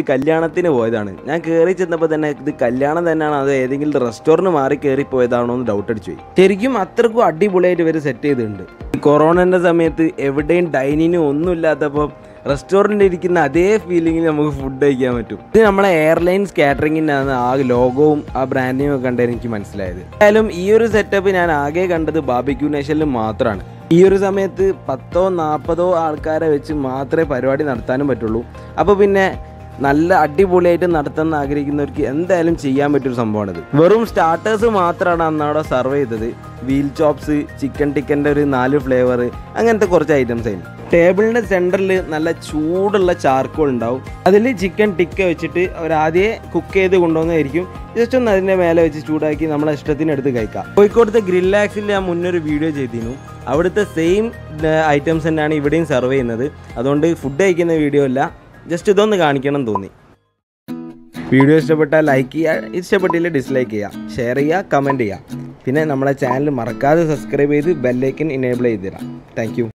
ഒരു കല്യാണത്തിന് പോയതാണ് ഞാൻ കയറി ചെന്നപ്പോൾ തന്നെ ഇത് കല്യാണം തന്നെയാണ് അത് ഏതെങ്കിലും റെസ്റ്റോറൻറ്റ് മാറി കയറി പോയതാണോ എന്ന് ഡൗട്ട് അടിച്ചു പോയി ശരിക്കും അത്രക്കും അടിപൊളിയായിട്ട് ഇവർ സെറ്റ് ചെയ്തിട്ടുണ്ട് കൊറോണൻ്റെ സമയത്ത് എവിടെയും ഡൈനിങ്ങും ഒന്നും ഇല്ലാത്തപ്പോൾ റെസ്റ്റോറൻറ്റിൽ ഇരിക്കുന്ന അതേ ഫീലിംഗിൽ നമുക്ക് ഫുഡ് കഴിക്കാൻ പറ്റും ഇത് നമ്മളെ എയർലൈൻസ് കാറ്ററിങ്ങിനാണ് ആ ലോഗോവും ആ ബ്രാൻഡിങ്ങും ഒക്കെ കണ്ടത് എനിക്ക് മനസ്സിലായത് എന്തായാലും ഈ ഒരു സെറ്റപ്പ് ഞാൻ ആകെ കണ്ടത് ബാബിക്യൂ നേഷനിൽ മാത്രമാണ് ഈ ഒരു സമയത്ത് പത്തോ നാൽപ്പതോ ആൾക്കാരെ വെച്ച് മാത്രമേ പരിപാടി നടത്താനും പറ്റുള്ളൂ അപ്പോൾ പിന്നെ നല്ല അടിപൊളിയായിട്ട് നടത്താൻ ആഗ്രഹിക്കുന്നവർക്ക് എന്തായാലും ചെയ്യാൻ പറ്റിയൊരു സംഭവമാണിത് വെറും സ്റ്റാർട്ടേഴ്സ് മാത്രമാണ് അന്ന് അവിടെ സർവ് ചെയ്തത് വീൽ ചോപ്സ് ചിക്കൻ ടിക്കൻ്റെ ഒരു നാല് ഫ്ലേവർ അങ്ങനത്തെ കുറച്ച് ഐറ്റംസ് ആയിരുന്നു ടേബിളിൻ്റെ സെൻറ്ററിൽ നല്ല ചൂടുള്ള ചാർക്കോൾ ഉണ്ടാവും അതിൽ ചിക്കൻ ടിക്ക വെച്ചിട്ട് അവർ ആദ്യമേ കുക്ക് ചെയ്ത് കൊണ്ടുവന്നതായിരിക്കും ജസ്റ്റ് ഒന്ന് അതിൻ്റെ മേലെ വെച്ച് ചൂടാക്കി നമ്മളെ ഇഷ്ടത്തിന് എടുത്ത് കഴിക്കാം കോഴിക്കോടത്തെ ഗ്രില്ലാക്സിൽ ഞാൻ മുന്നൊരു വീഡിയോ ചെയ്തിരുന്നു അവിടുത്തെ സെയിം ഐറ്റംസ് തന്നെയാണ് ഇവിടെയും സെർവ് ചെയ്യുന്നത് അതുകൊണ്ട് ഫുഡ് കഴിക്കുന്ന വീഡിയോ അല്ല ജസ്റ്റ് ഇതൊന്ന് കാണിക്കണം എന്ന് തോന്നി വീഡിയോ ഇഷ്ടപ്പെട്ടാൽ ലൈക്ക് ചെയ്യുക ഇഷ്ടപ്പെട്ടില്ല ഡിസ്ലൈക്ക് ചെയ്യുക ഷെയർ ചെയ്യുക കമൻറ്റ് ചെയ്യുക പിന്നെ നമ്മളെ ചാനൽ മറക്കാതെ സബ്സ്ക്രൈബ് ചെയ്ത് ബെല്ലൈക്കൻ ഇനേബിൾ ചെയ്ത് തരാം താങ്ക്